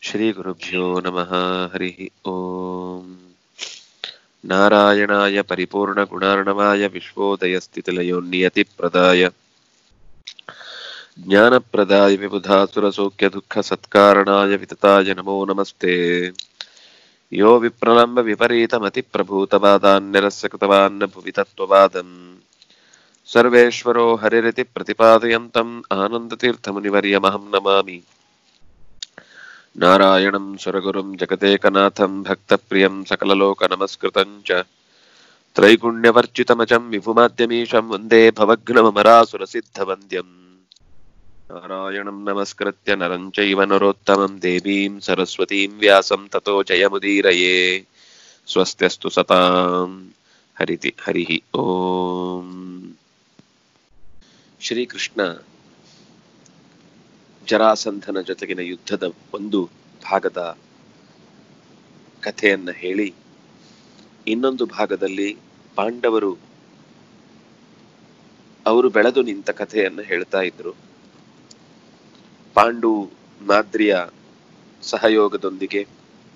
श्रीगुरुभ्यो नमः हरिः ॐ नारायणाय परिपूर्णगुणार्णवाय विश्वोदयस्थितिलयोन्नियतिप्रदाय ज्ञानप्रदाय विबुधासुरसौख्यदुःखसत्कारणाय वितताय नमो नमस्ते यो विप्रलम्ब विपरीतमतिप्रभूतवादान्यरस्य कृतवान्न भुवि तत्त्ववादम् सर्वेश्वरो हरिरिति प्रतिपादयन्तम् आनन्दतीर्थमुनिवर्यमहं नमामि नारायणं सुरगुरुं जगदेकनाथं भक्तप्रियं सकललोकनमस्कृतं च त्रैगुण्यवर्जितमजं विभुमाद्यमीशं वन्दे भवघ्नमरासुरसिद्धवन्द्यम् नारायणं नमस्कृत्य नरं चैव नरोत्तमं देवीं सरस्वतीं व्यासं ततो जयमुदीरये स्वस्त्यस्तु सतां हरिति हरिः ಓಂ ಶ್ರೀಕೃಷ್ಣ ಜರಾಸಂಧನ ಜೊತೆಗಿನ ಯುದ್ಧದ ಒಂದು ಭಾಗದ ಕಥೆಯನ್ನ ಹೇಳಿ ಇನ್ನೊಂದು ಭಾಗದಲ್ಲಿ ಪಾಂಡವರು ಅವರು ಬೆಳೆದು ನಿಂತ ಕಥೆಯನ್ನ ಹೇಳ್ತಾ ಇದ್ರು ಪಾಂಡು ಮಾದ್ರಿಯ ಸಹಯೋಗದೊಂದಿಗೆ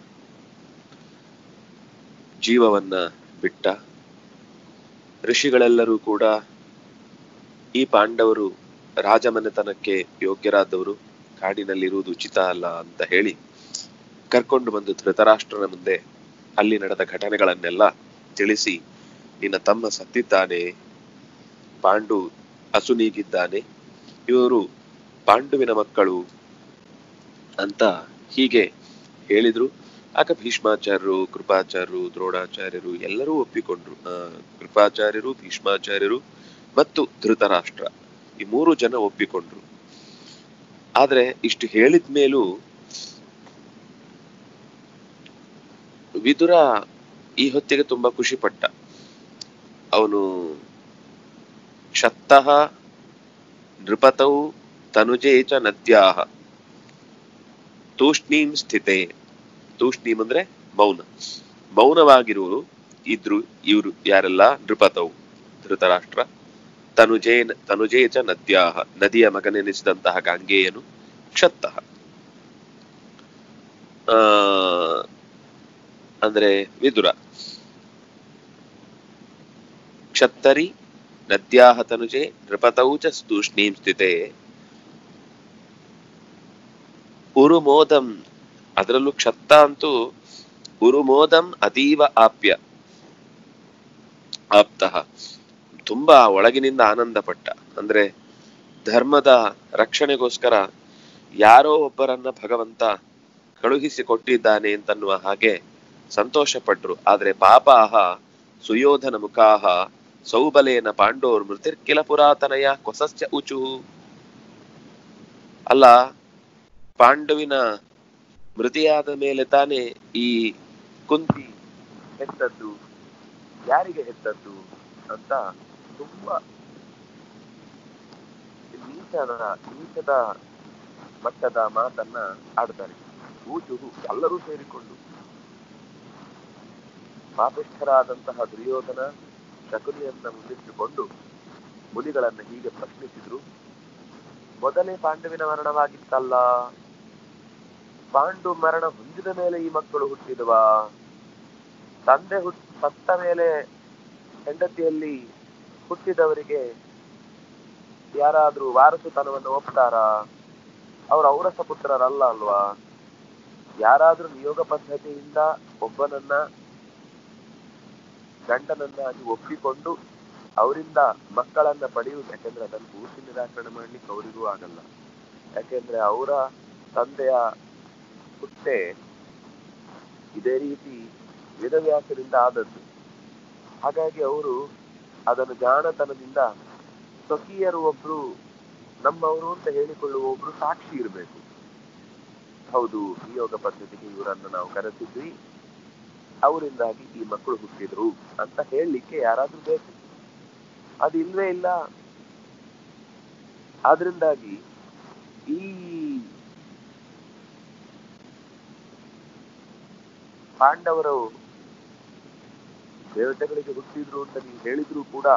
ಜೀವವನ್ನ ಬಿಟ್ಟ ಋಷಿಗಳೆಲ್ಲರೂ ಕೂಡ ಈ ಪಾಂಡವರು ರಾಜಮನೆತನಕ್ಕೆ ಯೋಗ್ಯರಾದವರು ಕಾಡಿನಲ್ಲಿರುವುದು ಉಚಿತ ಅಲ್ಲ ಅಂತ ಹೇಳಿ ಕರ್ಕೊಂಡು ಬಂದು ಧೃತರಾಷ್ಟ್ರನ ಮುಂದೆ ಅಲ್ಲಿ ನಡೆದ ಘಟನೆಗಳನ್ನೆಲ್ಲ ತಿಳಿಸಿ ನಿನ್ನ ತಮ್ಮ ಸತ್ತಿದ್ದಾನೆ ಪಾಂಡು ಅಸುನೀಗಿದ್ದಾನೆ ಇವರು ಪಾಂಡುವಿನ ಮಕ್ಕಳು ಅಂತ ಹೀಗೆ ಹೇಳಿದ್ರು ಆಗ ಭೀಷ್ಮಾಚಾರ್ಯರು ಕೃಪಾಚಾರ್ಯರು ದ್ರೋಣಾಚಾರ್ಯರು ಎಲ್ಲರೂ ಒಪ್ಪಿಕೊಂಡ್ರು ಆ, ಕೃಪಾಚಾರ್ಯರು ಭೀಷ್ಮಾಚಾರ್ಯರು ಮತ್ತು ಧೃತರಾಷ್ಟ್ರ ಈ ಮೂರು ಜನ ಒಪ್ಪಿಕೊಂಡ್ರು ಆದ್ರೆ ಇಷ್ಟು ಹೇಳಿದ ಮೇಲೂ ವಿದುರ ಈ ಹೊತ್ತಿಗೆ ತುಂಬಾ ಖುಷಿ ಪಟ್ಟ ಅವನು ಕ್ಷತ್ತಃ ನೃಪತೌ ತನುಜೇ ಚ ನದ್ಯಾಹ ತೂಷ್ಣೀಂ ಸ್ಥಿತೆ ತೂಷ್ಣೀಂ ಅಂದ್ರೆ ಮೌನ ಮೌನವಾಗಿರುವರು ಇದ್ರು ಇವರು ಯಾರೆಲ್ಲ ನೃಪತೌ ಧೃತರಾಷ್ಟ್ರ ತನುಜೇನ ತನುಜೇ ಚ ನದ್ಯಾಹ ನದಿಯ ಮಗನೆನಿಸಿದಂತಹ ಗಾಂಗೇಯನು ಕ್ಷತ್ತಃ ಆ ಅಂದ್ರೆ ವಿದುರ ಕ್ಷತ್ತರಿ ನದ್ಯಾಹ ತನುಜೆ ನೃಪತೌ ಚ ತೂಷ್ಣೀಂ ಸ್ಥಿತೆ ಉರುಮೋದಂ ಅದರಲ್ಲೂ ಕ್ಷತ್ತ ಅಂತೂ ಉರುಮೋದಂ ಅತೀವ ಆಪ್ಯ ಆಪ್ತಃ ತುಂಬಾ ಒಳಗಿನಿಂದ ಆನಂದ ಪಟ್ಟ ಅಂದ್ರೆ ಧರ್ಮದ ರಕ್ಷಣೆಗೋಸ್ಕರ ಯಾರೋ ಒಬ್ಬರನ್ನ ಭಗವಂತ ಕಳುಹಿಸಿ ಕೊಟ್ಟಿದ್ದಾನೆ ಅಂತನ್ನುವ ಹಾಗೆ ಸಂತೋಷ ಪಟ್ರು ಆದ್ರೆ ಪಾಪಾಹ ಸುಯೋಧನ ಮುಖಾಹ ಸೌಬಲೇನ ಪಾಂಡೋರ್ ಮೃತಿರ್ಕಿಲ ಪುರಾತನಯ ಕೊಸಸ್ಯ ಉಚು ಅಲ್ಲ ಪಾಂಡುವಿನ ಮೃತಿಯಾದ ಮೇಲೆ ತಾನೇ ಈ ಕುಂತಿ ಹೆತ್ತದ್ದು ಯಾರಿಗೆ ಹೆತ್ತದ್ದು ಅಂತ ತುಂಬಾ ನೀಚದ ನೀಚದ ಮಟ್ಟದ ಮಾತನ್ನ ಆಡ್ತಾರೆ ಊಚುಹು ಎಲ್ಲರೂ ಸೇರಿಕೊಂಡು ಪಾಪಿಷ್ಠರಾದಂತಹ ದುರ್ಯೋಧನ ಶಕುನಿಯನ್ನ ಮುಂದಿಟ್ಟುಕೊಂಡು ಮುನಿಗಳನ್ನ ಹೀಗೆ ಪ್ರಶ್ನಿಸಿದ್ರು ಮೊದಲೇ ಪಾಂಡುವಿನ ಮರಣವಾಗಿತ್ತಲ್ಲ ಪಾಂಡು ಮರಣ ಹೊಂದಿದ ಮೇಲೆ ಈ ಮಕ್ಕಳು ಹುಟ್ಟಿದವಾ ತಂದೆ ಹುಟ್ ಸತ್ತ ಮೇಲೆ ಹೆಂಡತಿಯಲ್ಲಿ ಹುಟ್ಟಿದವರಿಗೆ ಯಾರಾದ್ರೂ ವಾರಸುತನವನ್ನು ಒಪ್ತಾರಾ ಅವ್ರ ಔರಸ ಪುತ್ರರಲ್ಲ ಅಲ್ವಾ ಯಾರಾದ್ರೂ ನಿಯೋಗ ಪದ್ಧತಿಯಿಂದ ಒಬ್ಬನನ್ನ ಗಂಡನನ್ನಾಗಿ ಒಪ್ಪಿಕೊಂಡು ಅವರಿಂದ ಮಕ್ಕಳನ್ನ ಪಡೆಯುವುದು ಯಾಕೆಂದ್ರೆ ಅದನ್ನು ಪೂರ್ತಿ ನಿರಾಕರಣೆ ಮಾಡ್ಲಿಕ್ಕೆ ಅವರಿಗೂ ಆಗಲ್ಲ ಯಾಕೆಂದ್ರೆ ಅವರ ತಂದೆಯ ಹುಟ್ಟೆ ಇದೇ ರೀತಿ ವೇದವ್ಯಾಸರಿಂದ ಆದದ್ದು ಹಾಗಾಗಿ ಅವರು ಅದನ್ನು ಜಾಣತನದಿಂದ ಸ್ವಕೀಯರು ಒಬ್ರು ನಮ್ಮವರು ಅಂತ ಹೇಳಿಕೊಳ್ಳುವ ಒಬ್ರು ಸಾಕ್ಷಿ ಇರಬೇಕು ಹೌದು ನಿಯೋಗ ಪದ್ಧತಿಗೆ ಇವರನ್ನು ನಾವು ಕರೆಸಿದ್ವಿ ಅವರಿಂದಾಗಿ ಈ ಮಕ್ಕಳು ಹುಟ್ಟಿದ್ರು ಅಂತ ಹೇಳಲಿಕ್ಕೆ ಯಾರಾದ್ರೂ ಬೇಕು ಅದು ಇಲ್ವೇ ಇಲ್ಲ ಆದ್ರಿಂದಾಗಿ ಈ ಪಾಂಡವರು ದೇವತೆಗಳಿಗೆ ಹುಟ್ಟಿದ್ರು ಅಂತ ನೀವು ಹೇಳಿದ್ರು ಕೂಡ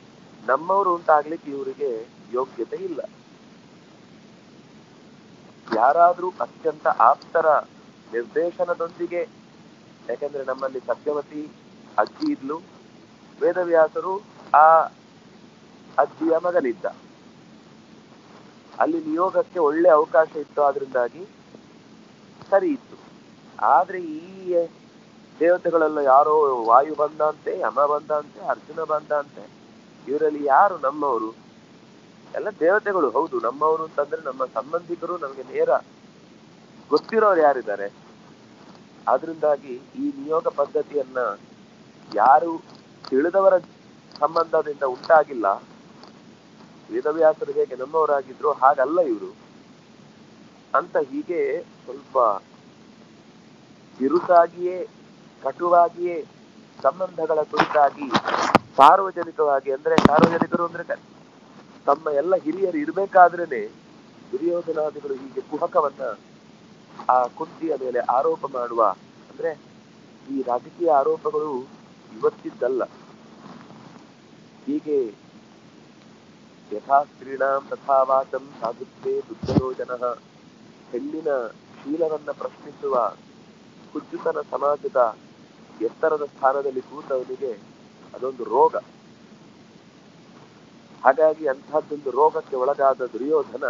ನಮ್ಮವರು ಅಂತ ಆಗ್ಲಿಕ್ಕೆ ಇವರಿಗೆ ಯೋಗ್ಯತೆ ಇಲ್ಲ ಯಾರಾದ್ರೂ ಅತ್ಯಂತ ಆಪ್ತರ ನಿರ್ದೇಶನದೊಂದಿಗೆ ಯಾಕಂದ್ರೆ ನಮ್ಮಲ್ಲಿ ಸತ್ಯವತಿ ಅಜ್ಜಿ ಇದ್ಲು ವೇದವ್ಯಾಸರು ಆ ಅಜ್ಜಿಯ ಮಗನಿದ್ದ ಅಲ್ಲಿ ನಿಯೋಗಕ್ಕೆ ಒಳ್ಳೆ ಅವಕಾಶ ಇತ್ತು ಆದ್ರಿಂದಾಗಿ ಸರಿ ಇತ್ತು ಆದ್ರೆ ಈ ದೇವತೆಗಳೆಲ್ಲ ಯಾರೋ ವಾಯು ಬಂದ ಅಂತೆ ಯಮ ಬಂದ ಅಂತೆ ಅರ್ಜುನ ಬಂದ ಅಂತೆ ಇವರಲ್ಲಿ ಯಾರು ನಮ್ಮವರು ಎಲ್ಲ ದೇವತೆಗಳು ಹೌದು ನಮ್ಮವರು ಅಂತಂದ್ರೆ ನಮ್ಮ ಸಂಬಂಧಿಕರು ನಮಗೆ ನೇರ ಗೊತ್ತಿರೋರು ಯಾರಿದ್ದಾರೆ ಆದ್ರಿಂದಾಗಿ ಈ ನಿಯೋಗ ಪದ್ಧತಿಯನ್ನ ಯಾರು ತಿಳಿದವರ ಸಂಬಂಧದಿಂದ ಉಂಟಾಗಿಲ್ಲ ವೇದವ್ಯಾಸರು ಹೇಗೆ ನಮ್ಮವರಾಗಿದ್ರು ಹಾಗಲ್ಲ ಇವರು ಅಂತ ಹೀಗೆ ಸ್ವಲ್ಪ ಬಿರುಸಾಗಿಯೇ ಕಟುವಾಗಿಯೇ ಸಂಬಂಧಗಳ ಕುರಿತಾಗಿ ಸಾರ್ವಜನಿಕವಾಗಿ ಅಂದ್ರೆ ಸಾರ್ವಜನಿಕರು ಅಂದ್ರೆ ಕ- ತಮ್ಮ ಎಲ್ಲ ಹಿರಿಯರು ಇರ್ಬೇಕಾದ್ರೇನೆ ದುರ್ಯೋಧನಾದಿಗಳು ಹೀಗೆ ಕುಹಕವನ್ನ ಆ ಕುಂತಿಯ ಮೇಲೆ ಆರೋಪ ಮಾಡುವ ಅಂದ್ರೆ ಈ ರಾಜಕೀಯ ಆರೋಪಗಳು ಇವತ್ತಿದ್ದಲ್ಲ ಹೀಗೆ ಯಥಾ ಸ್ತ್ರೀಣಾಂ ತಥಾ ವಾಚಂ ಸಾಧುತ್ವೇ ದುರ್ಜನೋ ಜನಃ ಹೆಣ್ಣಿನ ಶೀಲವನ್ನ ಪ್ರಶ್ನಿಸುವ ಕುಜ್ಜುತನ ಸಮಾಜದ ಎತ್ತರದ ಸ್ಥಾನದಲ್ಲಿ ಕೂತವನಿಗೆ ಅದೊಂದು ರೋಗ ಹಾಗಾಗಿ ಅಂತಹದ್ದೊಂದು ರೋಗಕ್ಕೆ ಒಳಗಾದ ದುರ್ಯೋಧನ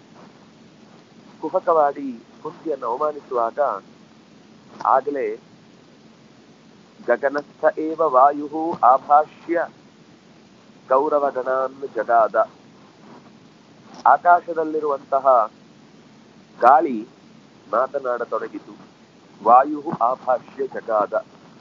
ಕುಹಕವಾಡಿ ಕುಂತಿಯನ್ನು ಅವಮಾನಿಸುವಾಗ ಆಗಲೇ ಗಗನಸ್ಥ ಏವ ವಾಯು ಆಭಾಷ್ಯ ಕೌರವಗಣಾನ್ ಜಗಾದ ಆಕಾಶದಲ್ಲಿರುವಂತಹ ಗಾಳಿ ಮಾತನಾಡತೊಡಗಿತು ವಾಯು ಆಭಾಷ್ಯ ಜಗಾದ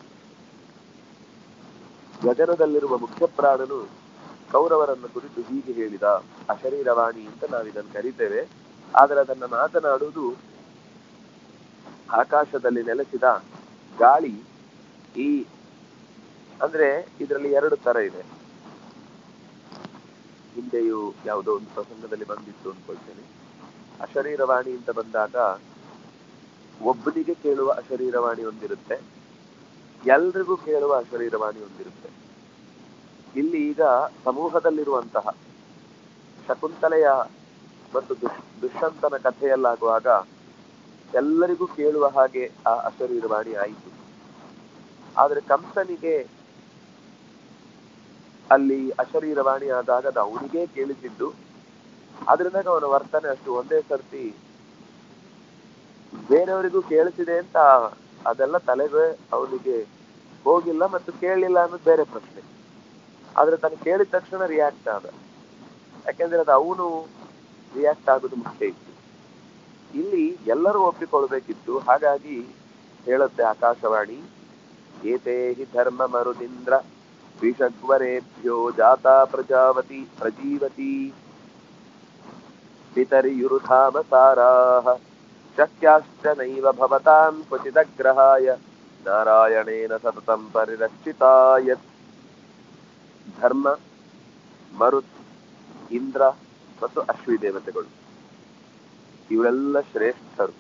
ಗಗನದಲ್ಲಿರುವ ಮುಖ್ಯ ಪ್ರಾಣನು ಕೌರವರನ್ನು ಕುರಿತು ಹೀಗೆ ಹೇಳಿದ ಅಶರೀರವಾಣಿ ಅಂತ ನಾವಿದನ್ನು ಕರಿತೇವೆ ಆದರೆ ಅದನ್ನ ಮಾತನಾಡುವುದು ಆಕಾಶದಲ್ಲಿ ನೆಲೆಸಿದ ಗಾಳಿ ಈ ಅಂದ್ರೆ ಇದರಲ್ಲಿ ಎರಡು ತರ ಇದೆ ಹಿಂದೆಯೂ ಯಾವುದೋ ಒಂದು ಪ್ರಸಂಗದಲ್ಲಿ ಬಂದಿತ್ತು ಅನ್ಕೊಳ್ತೇನೆ ಅಶರೀರವಾಣಿ ಅಂತ ಬಂದಾಗ ಒಬ್ಬನಿಗೆ ಕೇಳುವ ಅಶರೀರವಾಣಿ ಒಂದಿರುತ್ತೆ ಎಲ್ರಿಗೂ ಕೇಳುವ ಅಶರೀರವಾಣಿ ಒಂದಿರುತ್ತೆ ಇಲ್ಲಿ ಈಗ ಸಮೂಹದಲ್ಲಿರುವಂತಹ ಶಕುಂತಲೆಯ ಮತ್ತು ದುಷ್ ದುಷ್ಯಂತನ ಕಥೆಯಲ್ಲಾಗುವಾಗ ಎಲ್ಲರಿಗೂ ಕೇಳುವ ಹಾಗೆ ಆ ಅಶರೀರವಾಣಿ ಆಯಿತು ಆದ್ರೆ ಕಂಸನಿಗೆ ಅಲ್ಲಿ ಅಶರೀರವಾಣಿ ಆದಾಗ ಅದು ಅವನಿಗೆ ಕೇಳಿಸಿದ್ದು ಆದ್ರಿಂದಾಗ ಅವನ ವರ್ತನೆ ಅಷ್ಟು ಒಂದೇ ಸರ್ತಿ ಬೇರೆಯವರಿಗೂ ಕೇಳಿಸಿದೆ ಅಂತ ಅದೆಲ್ಲ ತಲೆಗೆ ಅವನಿಗೆ ಹೋಗಿಲ್ಲ ಮತ್ತು ಕೇಳಲಿಲ್ಲ ಅನ್ನೋದು ಬೇರೆ ಪ್ರಶ್ನೆ ಆದ್ರೆ ತಾನು ಕೇಳಿದ ತಕ್ಷಣ ರಿಯಾಕ್ಟ್ ಆದ ಯಾಕೆಂದ್ರೆ ಅದು ಅವನು ರಿಯಾಕ್ಟ್ ಆಗೋದು ಮುಖ್ಯ ಇತ್ತು ಇಲ್ಲಿ ಎಲ್ಲರೂ ಒಪ್ಪಿಕೊಳ್ಬೇಕಿತ್ತು ಹಾಗಾಗಿ ಹೇಳುತ್ತೆ ಆಕಾಶವಾಣಿ ಏತೇ ಹಿ ಧರ್ಮ ಮರುದಿಂದ್ರ ವಿಷಗ್ವರೇಭ್ಯೋ ಜಾತಾ ಪ್ರಜಾವತಿ ಪ್ರಜೀವತಿ ಪಿತರಿಯುರುಧಾಮ ಸಾರಾಹ ಶಕ್ಯಾಶ್ಚ ನೈವ ಭವತಾಂ ಕ್ವಚಿದಗ್ರಹಾಯ ನಾರಾಯಣೇನ ಸತತಂ ಪರಿರಕ್ಷಿತಾಯ ಧರ್ಮ ಮರುತ್ ಇಂದ್ರ ಮತ್ತು ಅಶ್ವಿ ದೇವತೆಗಳು ಇವರೆಲ್ಲ ಶ್ರೇಷ್ಠರು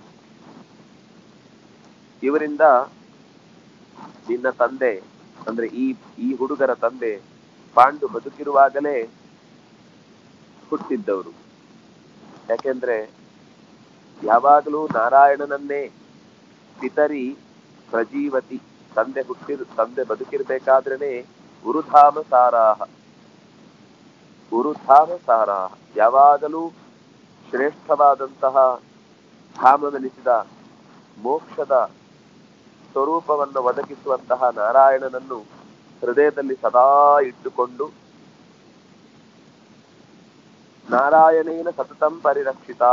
ಇವರಿಂದ ನಿನ್ನ ತಂದೆ ಅಂದ್ರೆ ಈ ಈ ಹುಡುಗರ ತಂದೆ ಪಾಂಡು ಬದುಕಿರುವಾಗಲೇ ಹುಟ್ಟಿದ್ದವರು ಯಾಕೆಂದ್ರೆ ಯಾವಾಗಲೂ ನಾರಾಯಣನನ್ನೇ ಪಿತರಿ ಪ್ರಜೀವತಿ ತಂದೆ ಹುಟ್ಟಿರ್ ತಂದೆ ಬದುಕಿರ್ಬೇಕಾದ್ರೇನೆ ಗುರುಧಾಮ ಸಾರಾಹ ಗುರುಧಾಮ ಸಾರಾಹ ಯಾವಾಗಲೂ ಶ್ರೇಷ್ಠವಾದಂತಹ ಧಾಮವೆನಿಸಿದ ಮೋಕ್ಷದ ಸ್ವರೂಪವನ್ನು ಒದಗಿಸುವಂತಹ ನಾರಾಯಣನನ್ನು ಹೃದಯದಲ್ಲಿ ಸದಾ ಇಟ್ಟುಕೊಂಡು ನಾರಾಯಣೇನ ಸತತಂ ಪರಿರಕ್ಷಿತಾ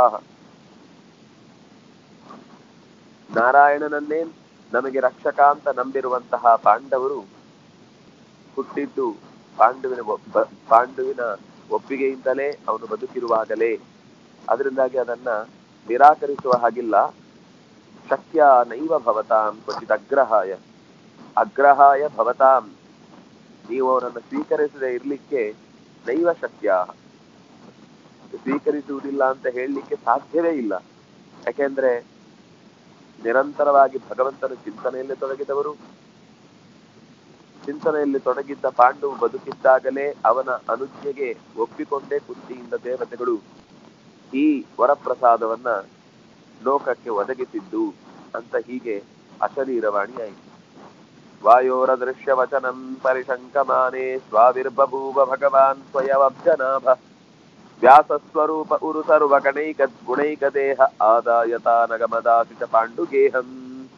ನಾರಾಯಣನನ್ನೇ ನಮಗೆ ರಕ್ಷಕ ಅಂತ ನಂಬಿರುವಂತಹ ಪಾಂಡವರು ಹುಟ್ಟಿದ್ದು ಪಾಂಡುವಿನ ಒಬ್ಬ- ಪಾಂಡುವಿನ ಒಪ್ಪಿಗೆಯಿಂದಲೇ ಅವನು ಬದುಕಿರುವಾಗಲೇ ಅದರಿಂದಾಗಿ ಅದನ್ನ ನಿರಾಕರಿಸುವ ಹಾಗಿಲ್ಲ ಶಕ್ಯ ನೈವ ಭವತಾಂ ಕ್ವಚಿತ್ ಅಗ್ರಹಾಯ ಅಗ್ರಹಾಯ ಭವತಾಂ ನೀವು ಅವರನ್ನು ಸ್ವೀಕರಿಸದೆ ಇರ್ಲಿಕ್ಕೆ ನೈವ ಶಕ್ಯ ಸ್ವೀಕರಿಸುವುದಿಲ್ಲ ಅಂತ ಹೇಳಲಿಕ್ಕೆ ಸಾಧ್ಯವೇ ಇಲ್ಲ ಯಾಕೆಂದ್ರೆ ನಿರಂತರವಾಗಿ ಭಗವಂತನ ಚಿಂತನೆಯಲ್ಲಿ ತೊಡಗಿದವರು ಚಿಂತನೆಯಲ್ಲಿ ತೊಡಗಿದ್ದ ಪಾಂಡು ಬದುಕಿದ್ದಾಗಲೇ ಅವನ ಅನುಜ್ಞೆಗೆ ಒಪ್ಪಿಕೊಂಡೇ ಕುಂತಿಯಿಂದ ದೇವತೆಗಳು ಈ ವರಪ್ರಸಾದವನ್ನ ಲೋಕಕ್ಕೆ ಒದಗಿಸಿದ್ದು ಅಂತ ಹೀಗೆ ಅಶರೀರವಾಣಿ ಆಯಿತು ವಾಯೋರ ದೃಶ್ಯ ವಚನಂ ಪರಿಶಂಕಮಾನೆ ಸ್ವಾವಿರ್ಬಭೂವ ಭಗವಾನ್ ಸ್ವಯವಬ್ಜನಾಭ ವ್ಯಾಸಸ್ವರೂಪ ಉರು ಸರ್ವ ಗಣೈಕ ಗುಣೈಕ ದೇಹ ಆದಾಯತಾನಗಮದಾಸಿತ ಪಾಂಡುಗೇಹಂ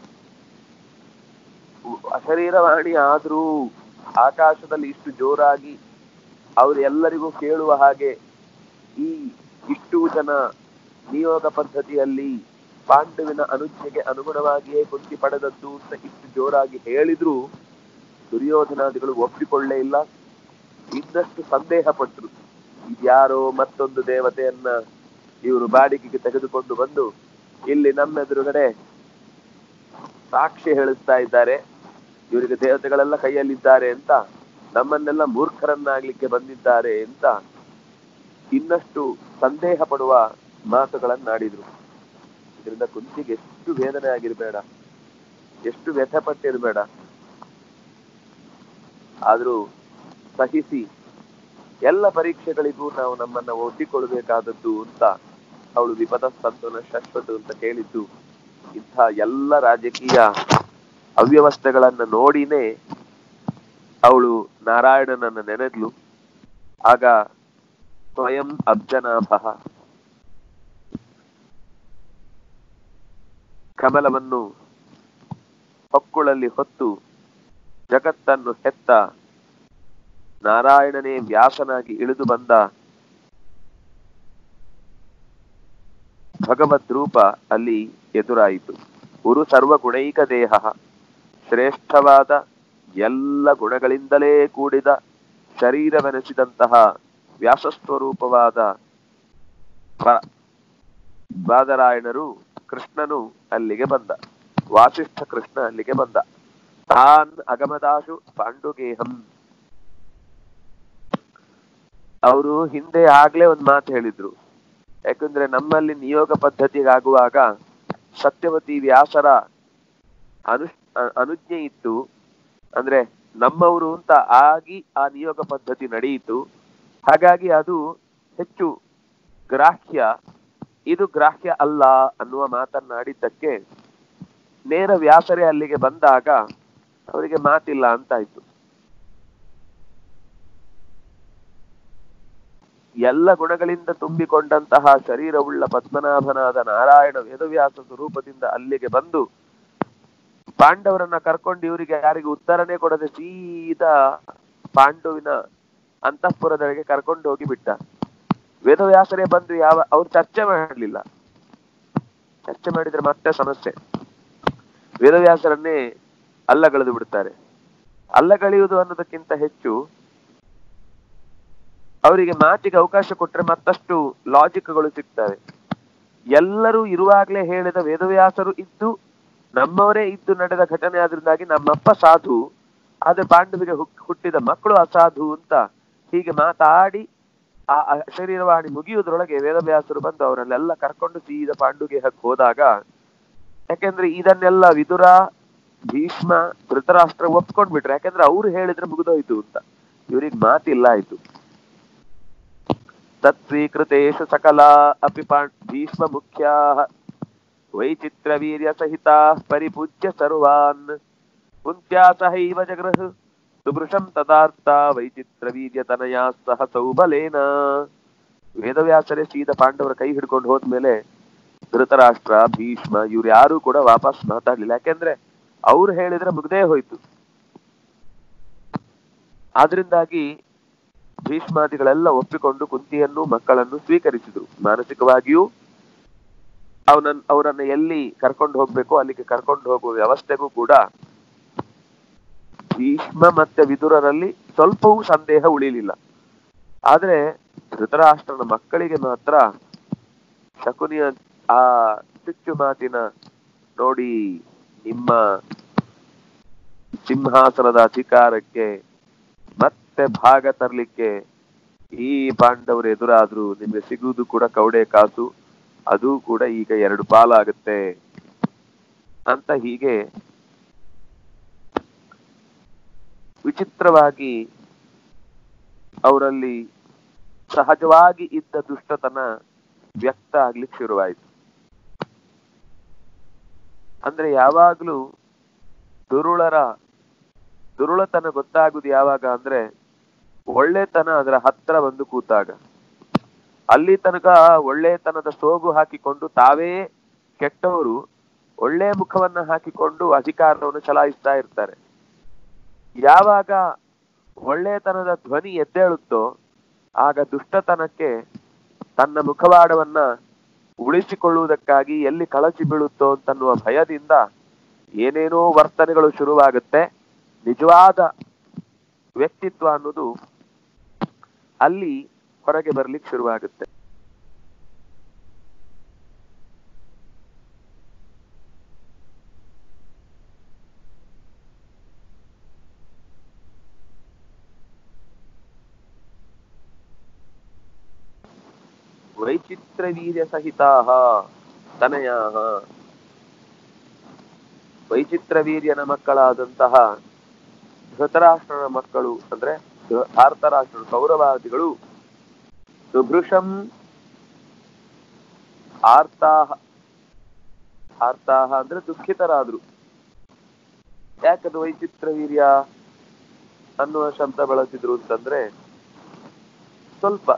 ಅಶರೀರವಾಣಿ ಆದ್ರೂ ಆಕಾಶದಲ್ಲಿ ಇಷ್ಟು ಜೋರಾಗಿ ಅವರೆಲ್ಲರಿಗೂ ಕೇಳುವ ಹಾಗೆ ಈ ಇಷ್ಟು ಜನ ನಿಯೋಗ ಪದ್ಧತಿಯಲ್ಲಿ ಪಾಂಡುವಿನ ಅನುಜ್ಞೆಗೆ ಅನುಗುಣವಾಗಿಯೇ ಕುಂತಿ ಪಡೆದದ್ದು ಅಂತ ಇಷ್ಟು ಜೋರಾಗಿ ಹೇಳಿದ್ರು ದುರ್ಯೋಧನಾದಿಗಳು ಒಪ್ಪಿಕೊಳ್ಳೇ ಇಲ್ಲ ಇನ್ನಷ್ಟು ಸಂದೇಹ ಪಟ್ಟರು ಇದ್ಯಾರೋ ಮತ್ತೊಂದು ದೇವತೆಯನ್ನ ಇವರು ಬಾಡಿಗೆಗೆ ತೆಗೆದುಕೊಂಡು ಬಂದು ಇಲ್ಲಿ ನಮ್ಮೆದುರುಗಡೆ ಸಾಕ್ಷಿ ಹೇಳಿಸ್ತಾ ಇದ್ದಾರೆ ಇವರಿಗೆ ದೇವತೆಗಳೆಲ್ಲ ಕೈಯಲ್ಲಿದ್ದಾರೆ ಅಂತ ನಮ್ಮನ್ನೆಲ್ಲ ಮೂರ್ಖರನ್ನಾಗ್ಲಿಕ್ಕೆ ಬಂದಿದ್ದಾರೆ ಅಂತ ಇನ್ನಷ್ಟು ಸಂದೇಹ ಪಡುವ ಮಾತುಗಳನ್ನಾಡಿದ್ರು ಇದರಿಂದ ಕುಂತಿಗೆ ಎಷ್ಟು ವೇದನೆ ಆಗಿರ್ಬೇಡ ಎಷ್ಟು ವ್ಯಥೆ ಪಟ್ಟಿರ್ಬೇಡ ಆದ್ರೂ ಸಹಿಸಿ ಎಲ್ಲ ಪರೀಕ್ಷೆಗಳಿಗೂ ನಾವು ನಮ್ಮನ್ನ ಒಡ್ಡಿಕೊಳ್ಳಬೇಕಾದದ್ದು ಅಂತ ಅವಳು ವಿಪದ ಸಂತೋನ ಶಾಶ್ವತ ಅಂತ ಹೇಳಿದ್ದು ಇಂಥ ಎಲ್ಲ ರಾಜಕೀಯ ಅವ್ಯವಸ್ಥೆಗಳನ್ನ ನೋಡಿನೇ ಅವಳು ನಾರಾಯಣನನ್ನ ನೆನೆದ್ಲು ಆಗ ಸ್ವಯಂ ಅಬ್ಜನಾಭ ಕಮಲವನ್ನು ಹೊಕ್ಕುಳಲ್ಲಿ ಹೊತ್ತು ಜಗತ್ತನ್ನು ಹೆತ್ತ ನಾರಾಯಣನೇ ವ್ಯಾಸನಾಗಿ ಇಳಿದು ಬಂದ ಭಗವದ್ ರೂಪ ಅಲ್ಲಿ ಎದುರಾಯಿತು ಗುರು ಸರ್ವ ಗುಣೈಕ ದೇಹ ಶ್ರೇಷ್ಠವಾದ ಎಲ್ಲ ಗುಣಗಳಿಂದಲೇ ಕೂಡಿದ ಶರೀರವೆನಿಸಿದಂತಹ ವ್ಯಾಸಸ್ವರೂಪವಾದ ಬ- ಬಾದರಾಯಣರು ಕೃಷ್ಣನು ಅಲ್ಲಿಗೆ ಬಂದ ವಾಸಿಷ್ಠ ಕೃಷ್ಣ ಅಲ್ಲಿಗೆ ಬಂದ ತಾನ್ ಅಗಮದಾಶು ಪಾಂಡುಗೇಹಂ ಅವರು ಹಿಂದೆ ಆಗ್ಲೇ ಒಂದ್ ಮಾತು ಹೇಳಿದ್ರು ಯಾಕಂದ್ರೆ ನಮ್ಮಲ್ಲಿ ನಿಯೋಗ ಪದ್ಧತಿಗಾಗುವಾಗ ಸತ್ಯವತಿ ವ್ಯಾಸರ ಅನು ಅ- ಅನುಜ್ಞೆ ಇತ್ತು ಅಂದ್ರೆ ನಮ್ಮವರು ಅಂತ ಆಗಿ ಆ ನಿಯೋಗ ಪದ್ಧತಿ ನಡೆಯಿತು ಹಾಗಾಗಿ ಅದು ಹೆಚ್ಚು ಗ್ರಾಹ್ಯ ಇದು ಗ್ರಾಹ್ಯ ಅಲ್ಲ ಅನ್ನುವ ಮಾತನ್ನಾಡಿದ್ದಕ್ಕೆ ನೇರ ವ್ಯಾಸರೇ ಅಲ್ಲಿಗೆ ಬಂದಾಗ ಅವರಿಗೆ ಮಾತಿಲ್ಲ ಅಂತಾಯ್ತು ಎಲ್ಲ ಗುಣಗಳಿಂದ ತುಂಬಿಕೊಂಡಂತಹ ಶರೀರವುಳ್ಳ ಪದ್ಮನಾಭನಾದ ನಾರಾಯಣ ವೇದವ್ಯಾಸ ಸ್ವರೂಪದಿಂದ ಅಲ್ಲಿಗೆ ಬಂದು ಪಾಂಡವರನ್ನ ಕರ್ಕೊಂಡು ಇವರಿಗೆ ಯಾರಿಗೂ ಉತ್ತರನೇ ಕೊಡದೆ ಸೀದಾ ಪಾಂಡುವಿನ ಅಂತಃಪುರದೊಳಗೆ ಕರ್ಕೊಂಡು ಹೋಗಿ ಬಿಟ್ಟ ವೇದವ್ಯಾಸರೇ ಬಂದು ಯಾವ ಅವ್ರು ಚರ್ಚೆ ಮಾಡಲಿಲ್ಲ ಚರ್ಚೆ ಮಾಡಿದ್ರೆ ಮತ್ತೆ ಸಮಸ್ಯೆ ವೇದವ್ಯಾಸರನ್ನೇ ಅಲ್ಲಗಳೆದು ಬಿಡ್ತಾರೆ ಅಲ್ಲಗಳೆಯುವುದು ಅನ್ನೋದಕ್ಕಿಂತ ಹೆಚ್ಚು ಅವರಿಗೆ ಮಾತಿಗೆ ಅವಕಾಶ ಕೊಟ್ರೆ ಮತ್ತಷ್ಟು ಲಾಜಿಕ್ಗಳು ಸಿಗ್ತವೆ ಎಲ್ಲರೂ ಇರುವಾಗ್ಲೇ ಹೇಳಿದ ವೇದವ್ಯಾಸರು ಇದ್ದು ನಮ್ಮವರೇ ಇದ್ದು ನಡೆದ ಘಟನೆ ಆದ್ರಿಂದಾಗಿ ನಮ್ಮಪ್ಪ ಸಾಧು ಆದ್ರೆ ಪಾಂಡವಿಗೆ ಹುಟ್- ಹುಟ್ಟಿದ ಮಕ್ಕಳು ಅಸಾಧು ಅಂತ ಹೀಗೆ ಮಾತಾಡಿ ಆ ಆ ಶರೀರವಾಣಿ ಮುಗಿಯುವುದರೊಳಗೆ ವೇದವ್ಯಾಸರು ಬಂದು ಅವರನ್ನೆಲ್ಲ ಕರ್ಕೊಂಡು ಸೀದಾ ಪಾಂಡುಗೆ ಹಕ್ ಹೋದಾಗ ಯಾಕೆಂದ್ರೆ ಇದನ್ನೆಲ್ಲ ವಿದುರ ಭೀಷ್ಮ ಧೃತರಾಷ್ಟ್ರ ಒಪ್ಕೊಂಡ್ಬಿಟ್ರೆ ಯಾಕಂದ್ರೆ ಅವ್ರು ಹೇಳಿದ್ರೆ ಮುಗಿದೋಯ್ತು ಅಂತ ಇವ್ರಿಗೆ ಮಾತಿಲ್ಲ ಆಯ್ತು ತತ್ಸ್ವೀಕೃತೇಷು ಸಕಲಾ ಅಪಿ ಪಾಂಡ್ ಭೀಷ್ಮ ಮುಖ್ಯಾ ವೈಚಿತ್ರವೀರ್ಯ ಸಹಿತಾ ಪರಿಪೂಜ್ಯ ಸರ್ವಾನ್ ಕುಂತ್ಯಾ ಸಹೈವ ಜಗೃಹ ಸುಭೃಶಂ ತದಾರ್ಥ ವೈಚಿತ್ರವೀರ್ಯ ತನಯಾ ಸಹ ಸೌಬಲೇನ ವೇದವ್ಯಾಸರೇ ಸೀದಾ ಪಾಂಡವರ ಕೈ ಹಿಡ್ಕೊಂಡು ಹೋದ್ಮೇಲೆ ಧೃತರಾಷ್ಟ್ರ ಭೀಷ್ಮ ಇವ್ರು ಯಾರು ಕೂಡ ವಾಪಸ್ ಮಾತಾಡ್ಲಿಲ್ಲ ಯಾಕೆಂದ್ರೆ ಅವ್ರು ಹೇಳಿದ್ರೆ ಮುಗ್ದೇ ಹೋಯ್ತು ಆದ್ರಿಂದಾಗಿ ಭೀಷ್ಮಾದಿಗಳೆಲ್ಲ ಒಪ್ಪಿಕೊಂಡು ಕುಂತಿಯನ್ನು ಮಕ್ಕಳನ್ನು ಸ್ವೀಕರಿಸಿದ್ರು ಮಾನಸಿಕವಾಗಿಯೂ ಅವನನ್ನ ಅವರನ್ನ ಎಲ್ಲಿ ಕರ್ಕೊಂಡು ಹೋಗ್ಬೇಕು ಅಲ್ಲಿಗೆ ಕರ್ಕೊಂಡು ಹೋಗುವ ವ್ಯವಸ್ಥೆಗೂ ಕೂಡ ಭೀಷ್ಮ ಮತ್ತೆ ವಿದುರರಲ್ಲಿ ಸ್ವಲ್ಪವೂ ಸಂದೇಹ ಉಳಿಲಿಲ್ಲ ಆದ್ರೆ ಧೃತರಾಷ್ಟ್ರನ ಮಕ್ಕಳಿಗೆ ಮಾತ್ರ ಶಕುನಿಯ ಆ ಚುಚ್ಚು ಮಾತಿನ ನೋಡಿ ನಿಮ್ಮ ಸಿಂಹಾಸನದ ಅಧಿಕಾರಕ್ಕೆ ಮತ್ತೆ ಭಾಗ ತರ್ಲಿಕ್ಕೆ ಈ ಪಾಂಡವರು ಎದುರಾದ್ರು ನಿಮ್ಗೆ ಸಿಗುವುದು ಕೂಡ ಕೌಡೆ ಕಾಸು ಅದು ಕೂಡ ಈಗ ಎರಡು ಪಾಲಾಗುತ್ತೆ ಅಂತ ಹೀಗೆ ವಿಚಿತ್ರವಾಗಿ ಅವರಲ್ಲಿ ಸಹಜವಾಗಿ ಇದ್ದ ದುಷ್ಟತನ ವ್ಯಕ್ತ ಆಗ್ಲಿಕ್ಕೆ ಶುರುವಾಯಿತು ಅಂದ್ರೆ ಯಾವಾಗ್ಲೂ ದುರುಳರ ದುರುಳತನ ಗೊತ್ತಾಗುದು ಯಾವಾಗ ಅಂದ್ರೆ ಒಳ್ಳೆತನ ಅದರ ಹತ್ರ ಬಂದು ಕೂತಾಗ ಅಲ್ಲಿ ತನಕ ಒಳ್ಳೆತನದ ಸೋಗು ಹಾಕಿಕೊಂಡು ತಾವೇ ಕೆಟ್ಟವರು ಒಳ್ಳೆ ಮುಖವನ್ನ ಹಾಕಿಕೊಂಡು ಅಧಿಕಾರವನ್ನು ಚಲಾಯಿಸ್ತಾ ಇರ್ತಾರೆ ಯಾವಾಗ ಒಳ್ಳೆತನದ ಧ್ವನಿ ಎದ್ದೇಳುತ್ತೋ ಆಗ ದುಷ್ಟತನಕ್ಕೆ ತನ್ನ ಮುಖವಾಡವನ್ನ ಉಳಿಸಿಕೊಳ್ಳುವುದಕ್ಕಾಗಿ ಎಲ್ಲಿ ಕಳಚಿ ಬೀಳುತ್ತೋ ಅಂತನ್ನುವ ಭಯದಿಂದ ಏನೇನೋ ವರ್ತನೆಗಳು ಶುರುವಾಗುತ್ತೆ ನಿಜವಾದ ವ್ಯಕ್ತಿತ್ವ ಅನ್ನೋದು ಅಲ್ಲಿ ಹೊರಗೆ ಬರ್ಲಿಕ್ಕೆ ಶುರುವಾಗುತ್ತೆ ವೈಚಿತ್ರವೀರ್ಯ ಸಹಿತಾ ತನಯ ವೈಚಿತ್ರವೀರ್ಯನ ಮಕ್ಕಳಾದಂತಹ ಧೃತರಾಷ್ಟ್ರನ ಮಕ್ಕಳು ಅಂದ್ರೆ ಧ- ಭಾರತರಾಷ್ಟ್ರರು ಕೌರವಾದಿಗಳು ಸುಭೃಶಂ ಆರ್ತಾಹ ಆರ್ತಾಹ ಅಂದ್ರೆ ದುಃಖಿತರಾದ್ರು ಯಾಕದು ವೈಚಿತ್ರವೀರ್ಯ ಅನ್ನುವ ಶಬ್ದ ಬಳಸಿದ್ರು ಅಂತಂದ್ರೆ ಸ್ವಲ್ಪ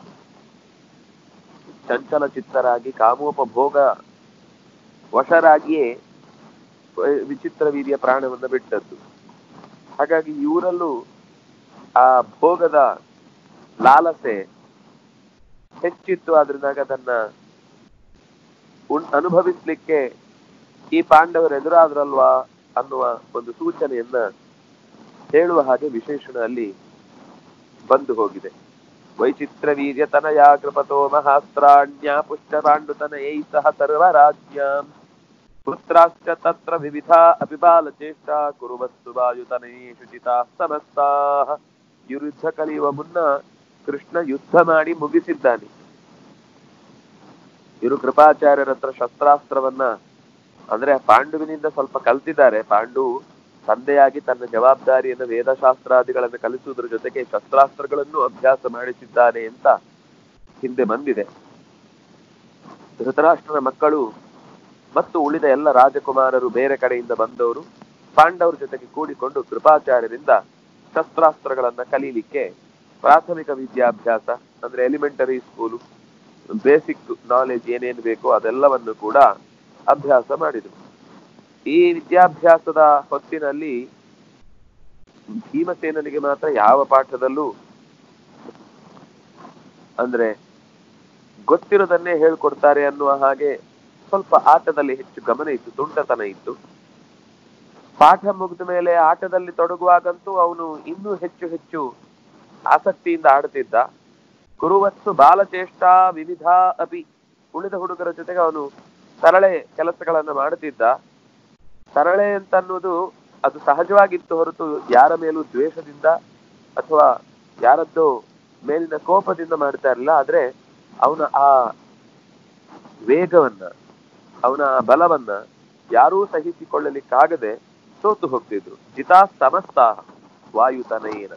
ಚಂಚಲ ಚಿತ್ತರಾಗಿ ಕಾಮೋಪಭೋಗ ವಶರಾಗಿಯೇ ವ- ವಿಚಿತ್ರ ವೀರ್ಯ ಪ್ರಾಣವನ್ನ ಬಿಟ್ಟದ್ದು ಹಾಗಾಗಿ ಇವರಲ್ಲೂ ಆ ಭೋಗದ ಲಾಲಸೆ ಹೆಚ್ಚಿತ್ತು ಆದ್ರಿಂದಾಗ ಅದನ್ನ ಉಣ್- ಅನುಭವಿಸ್ಲಿಕ್ಕೆ ಈ ಪಾಂಡವರು ಎದುರಾದ್ರಲ್ವಾ ಅನ್ನುವ ಒಂದು ಸೂಚನೆಯನ್ನ ಹೇಳುವ ಹಾಗೆ ವಿಶೇಷಣ ಅಲ್ಲಿ ಬಂದು ಹೋಗಿದೆ ವೈಚಿತ್ರ ವೀರ್ಯತನಯ ಕೃಪತೋ ಮಹಾಸ್ತ್ರಾಣ್ಯ ಪುಷ್ಟ ಪಾಂಡುತನಯೈ ಸಹ ಸರ್ವರಾಜ್ಯಾಂ ಪುತ್ರಾಶ್ಚ ತತ್ರ ವಿವಿಧ ಅಪಿಬಾಲ ಚೇಷ್ಟಾ ಕುರುವಸ್ತು ವಾಯುತನಯೇ ಶುಚಿತಾ ಸಮಸ್ತಾಃ ಇವರು ಯುದ್ಧ ಕಲಿಯುವ ಮುನ್ನ ಕೃಷ್ಣ ಯುದ್ಧ ಮಾಡಿ ಮುಗಿಸಿದ್ದಾನೆ ಇವರು ಕೃಪಾಚಾರ್ಯರ ಹತ್ರ ಶಸ್ತ್ರಾಸ್ತ್ರವನ್ನ ಅಂದ್ರೆ ಪಾಂಡುವಿನಿಂದ ಸ್ವಲ್ಪ ಕಲ್ತಿದ್ದಾರೆ ಪಾಂಡು ತಂದೆಯಾಗಿ ತನ್ನ ಜವಾಬ್ದಾರಿಯನ್ನು ವೇದಶಾಸ್ತ್ರಾದಿಗಳನ್ನು ಕಲಿಸುವುದರ ಜೊತೆಗೆ ಶಸ್ತ್ರಾಸ್ತ್ರಗಳನ್ನು ಅಭ್ಯಾಸ ಮಾಡಿಸಿದ್ದಾನೆ ಅಂತ ಹಿಂದೆ ಬಂದಿದೆ ಧೃತರಾಷ್ಟ್ರನ ಮಕ್ಕಳು ಮತ್ತು ಉಳಿದ ಎಲ್ಲ ರಾಜಕುಮಾರರು ಬೇರೆ ಕಡೆಯಿಂದ ಬಂದವರು ಪಾಂಡವರ ಜೊತೆಗೆ ಕೂಡಿಕೊಂಡು ಕೃಪಾಚಾರ್ಯರಿಂದ ಶಸ್ತ್ರಾಸ್ತ್ರಗಳನ್ನ ಕಲೀಲಿಕ್ಕೆ ಪ್ರಾಥಮಿಕ ವಿದ್ಯಾಭ್ಯಾಸ ಅಂದ್ರೆ ಎಲಿಮೆಂಟರಿ ಸ್ಕೂಲು ಬೇಸಿಕ್ ನಾಲೆಜ್ ಏನೇನು ಬೇಕೋ ಅದೆಲ್ಲವನ್ನು ಕೂಡ ಅಭ್ಯಾಸ ಮಾಡಿದರು ಈ ವಿದ್ಯಾಭ್ಯಾಸದ ಹೊತ್ತಿನಲ್ಲಿ ಭೀಮಸೇನನಿಗೆ ಮಾತ್ರ ಯಾವ ಪಾಠದಲ್ಲೂ ಅಂದ್ರೆ ಗೊತ್ತಿರೋದನ್ನೇ ಹೇಳ್ಕೊಡ್ತಾರೆ ಅನ್ನುವ ಹಾಗೆ ಸ್ವಲ್ಪ ಆಟದಲ್ಲಿ ಹೆಚ್ಚು ಗಮನ ಇತ್ತು ತುಂಟತನ ಇತ್ತು ಪಾಠ ಮುಗಿದ ಮೇಲೆ ಆಟದಲ್ಲಿ ತೊಡಗುವಾಗಂತೂ ಅವನು ಇನ್ನೂ ಹೆಚ್ಚು ಹೆಚ್ಚು ಆಸಕ್ತಿಯಿಂದ ಆಡುತ್ತಿದ್ದ ಕುರುವಸ್ತು ಬಾಲಚೇಷ್ಟ ವಿವಿಧ ಅಪಿ ಉಳಿದ ಹುಡುಗರ ಜೊತೆಗೆ ಅವನು ತರಳೆ ಕೆಲಸಗಳನ್ನ ಮಾಡುತ್ತಿದ್ದ ತರಳೆ ಅಂತ ಅನ್ನೋದು ಅದು ಸಹಜವಾಗಿತ್ತು ಹೊರತು ಯಾರ ಮೇಲೂ ದ್ವೇಷದಿಂದ ಅಥವಾ ಯಾರದ್ದೋ ಮೇಲಿನ ಕೋಪದಿಂದ ಮಾಡ್ತಾ ಇರಲಿಲ್ಲ ಆದ್ರೆ ಅವನ ಆ ವೇಗವನ್ನ ಅವನ ಆ ಬಲವನ್ನ ಯಾರೂ ಸಹಿಸಿಕೊಳ್ಳಲಿಕ್ಕಾಗದೆ ಸೋತು ಹೋಗ್ತಿದ್ರು ಜಿತಾ ಸಮಸ್ತ ವಾಯುತನಯೇನ